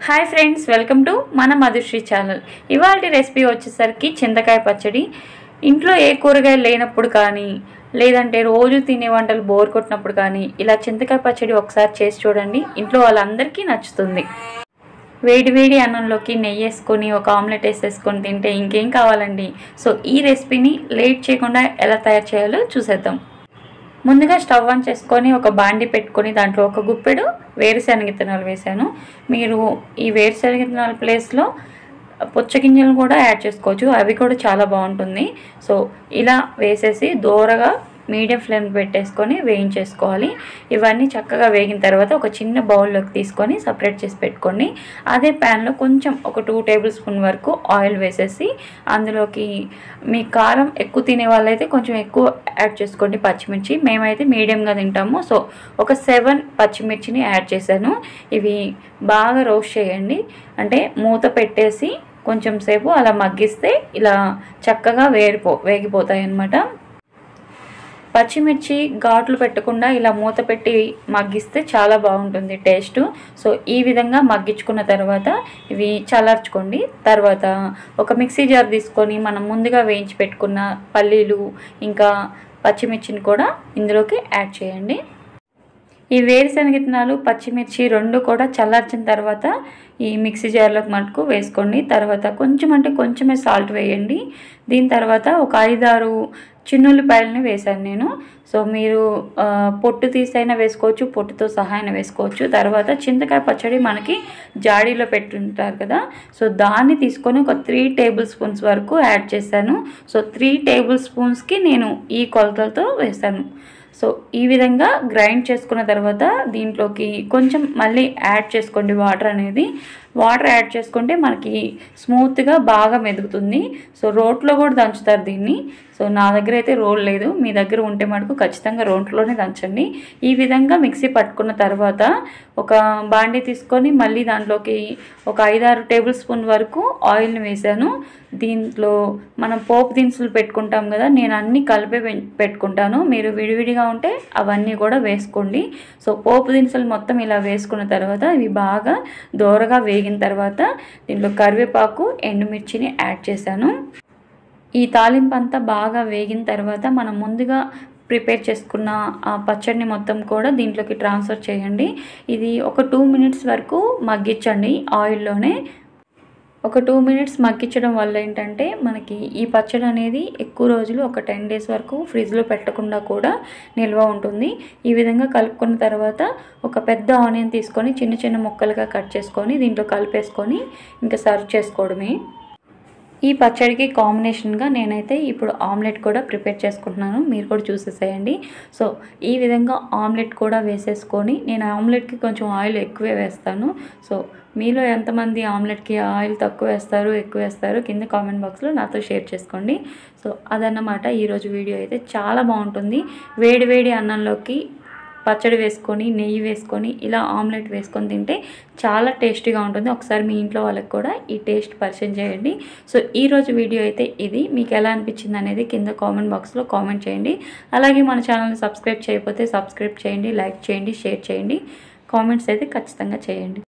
hi friends welcome to మన Madhushree channel ఇవాళ recipe వచ్చేసరికి చింతకాయ పచ్చడి ఇంట్లో ఏ కూరగాయలు లేనప్పుడు కానీ లేదంటే రోజు తినే వంటలు బోర్ కొట్టినప్పుడు కానీ ఇలా చింతకాయ పచ్చడి ఒకసారి చేసి చూడండి ఇంట్లో వాళ్ళందరికీ నచ్చుతుంది వేడి వేడి అన్నంలోకి నెయ్యి వేసుకొని ఒక ఆమ్లెట్ వేసేసుకొని తింటే ఇంకేం కావాలండి సో ఈ రెసిపీని లేట్ చేయకుండా ఎలా తయారు చేయాలో చూసేద్దాం ముందుగా స్టవ్ ఆన్ చేసుకొని ఒక బాండి పెట్టుకొని దాంట్లో ఒక గుప్పెడు వేరుశనగ విత్తనాలు వేసాను మీరు ఈ వేరుశనగ విత్తనాల ప్లేస్లో పుచ్చగింజలు కూడా యాడ్ చేసుకోవచ్చు అవి కూడా చాలా బాగుంటుంది సో ఇలా వేసేసి దూరగా మీడియం ఫ్లేమ్ పెట్టేసుకొని వేయించేసుకోవాలి ఇవన్నీ చక్కగా వేగిన తర్వాత ఒక చిన్న బౌల్లోకి తీసుకొని సపరేట్ చేసి పెట్టుకోండి అదే ప్యాన్లో కొంచెం ఒక టూ టేబుల్ స్పూన్ వరకు ఆయిల్ వేసేసి అందులోకి మీ కారం ఎక్కువ తినే వాళ్ళైతే కొంచెం ఎక్కువ యాడ్ చేసుకోండి పచ్చిమిర్చి మేమైతే మీడియంగా తింటాము సో ఒక సెవెన్ పచ్చిమిర్చిని యాడ్ చేశాను ఇవి బాగా రోస్ట్ చేయండి అంటే మూత పెట్టేసి కొంచెం సేపు అలా మగ్గిస్తే ఇలా చక్కగా వేరిపో వేగిపోతాయి అన్నమాట పచ్చిమిర్చి ఘాట్లు పెట్టకుండా ఇలా మూత పెట్టి మగ్గిస్తే చాలా బాగుంటుంది టేస్ట్ సో ఈ విధంగా మగ్గించుకున్న తర్వాత ఇవి చల్లార్చుకోండి తర్వాత ఒక మిక్సీ జార్ తీసుకొని మనం ముందుగా వేయించి పెట్టుకున్న పల్లీలు ఇంకా పచ్చిమిర్చిని కూడా ఇందులోకి యాడ్ చేయండి ఈ వేరుశనగ విత్తనాలు పచ్చిమిర్చి రెండు కూడా చల్లార్చిన తర్వాత ఈ మిక్సీ జార్లోకి మటుకు వేసుకోండి తర్వాత కొంచెం అంటే కొంచెమే సాల్ట్ వేయండి దీని తర్వాత ఒక ఐదారు చిన్నుల్లిపాయలని వేశాను నేను సో మీరు ఆ, పొట్టు తీసైనా వేసుకోవచ్చు పొట్టుతో సహా అయినా వేసుకోవచ్చు తర్వాత చింతకాయ పచ్చడి మనకి జాడీలో పెట్టుంటారు కదా సో దాన్ని తీసుకొని ఒక త్రీ టేబుల్ స్పూన్స్ వరకు యాడ్ చేశాను సో త్రీ టేబుల్ స్పూన్స్కి నేను ఈ కొలతలతో వేశాను సో ఈ విధంగా గ్రైండ్ చేసుకున్న తర్వాత దీంట్లోకి కొంచెం మళ్ళీ యాడ్ చేసుకోండి వాటర్ అనేది వాటర్ యాడ్ చేసుకుంటే మనకి స్మూత్గా బాగా మెదుగుతుంది సో రోట్లో కూడా దంచుతారు దీన్ని సో నా దగ్గర అయితే రోల్ లేదు మీ దగ్గర ఉంటే మటుకు ఖచ్చితంగా రోట్లోనే దంచండి ఈ విధంగా మిక్సీ పట్టుకున్న తర్వాత ఒక బాండి తీసుకొని మళ్ళీ దాంట్లోకి ఒక ఐదారు టేబుల్ స్పూన్ వరకు ఆయిల్ని వేసాను దీంట్లో మనం పోపు దినుసులు పెట్టుకుంటాం కదా నేను అన్నీ కలిపే పె- పెట్టుకుంటాను మీరు విడివిడిగా ఉంటే అవన్నీ కూడా వేసుకోండి సో పోపు దినుసులు మొత్తం ఇలా వేసుకున్న తర్వాత ఇవి బాగా దోరగా వేగిన తర్వాత దీంట్లో కరివేపాకు ఎండుమిర్చిని యాడ్ చేశాను ఈ తాలింపు అంతా బాగా వేగిన తర్వాత మనం ముందుగా ప్రిపేర్ చేసుకున్న ఆ పచ్చడిని మొత్తం కూడా దీంట్లోకి ట్రాన్స్ఫర్ చేయండి ఇది ఒక టూ మినిట్స్ వరకు మగ్గించండి ఆయిల్లోనే ఒక టూ మినిట్స్ మగ్గించడం వల్ల ఏంటంటే మనకి ఈ పచ్చడి అనేది ఎక్కువ రోజులు ఒక టెన్ డేస్ వరకు ఫ్రిడ్జ్లో పెట్టకుండా కూడా నిల్వ ఉంటుంది ఈ విధంగా కలుపుకున్న తర్వాత ఒక పెద్ద ఆనియన్ తీసుకొని చిన్న చిన్న ముక్కలుగా కట్ చేసుకొని దీంట్లో కలిపేసుకొని ఇంకా సర్వ్ చేసుకోవడమే ఈ పచ్చడికి కాంబినేషన్గా నేనైతే ఇప్పుడు ఆమ్లెట్ కూడా ప్రిపేర్ చేసుకుంటున్నాను మీరు కూడా చూసేసేయండి సో ఈ విధంగా ఆమ్లెట్ కూడా వేసేసుకొని నేను ఆమ్లెట్కి కొంచెం ఆయిల్ ఎక్కువే వేస్తాను సో మీలో ఎంతమంది ఆమ్లెట్కి ఆయిల్ తక్కువ వేస్తారు ఎక్కువ వేస్తారు కింద కామెంట్ బాక్స్లో నాతో షేర్ చేసుకోండి సో అదన్నమాట ఈరోజు వీడియో అయితే చాలా బాగుంటుంది వేడి వేడి అన్నంలోకి పచ్చడి వేసుకొని నెయ్యి వేసుకొని ఇలా ఆమ్లెట్ వేసుకొని తింటే చాలా టేస్టీగా ఉంటుంది ఒకసారి మీ ఇంట్లో వాళ్ళకి కూడా ఈ టేస్ట్ పరిచయం చేయండి సో ఈరోజు వీడియో అయితే ఇది మీకు ఎలా అనిపించింది అనేది కింద కామెంట్ బాక్స్లో కామెంట్ చేయండి అలాగే మన ఛానల్ని సబ్స్క్రైబ్ చేయకపోతే సబ్స్క్రైబ్ చేయండి లైక్ చేయండి షేర్ చేయండి కామెంట్స్ అయితే ఖచ్చితంగా చేయండి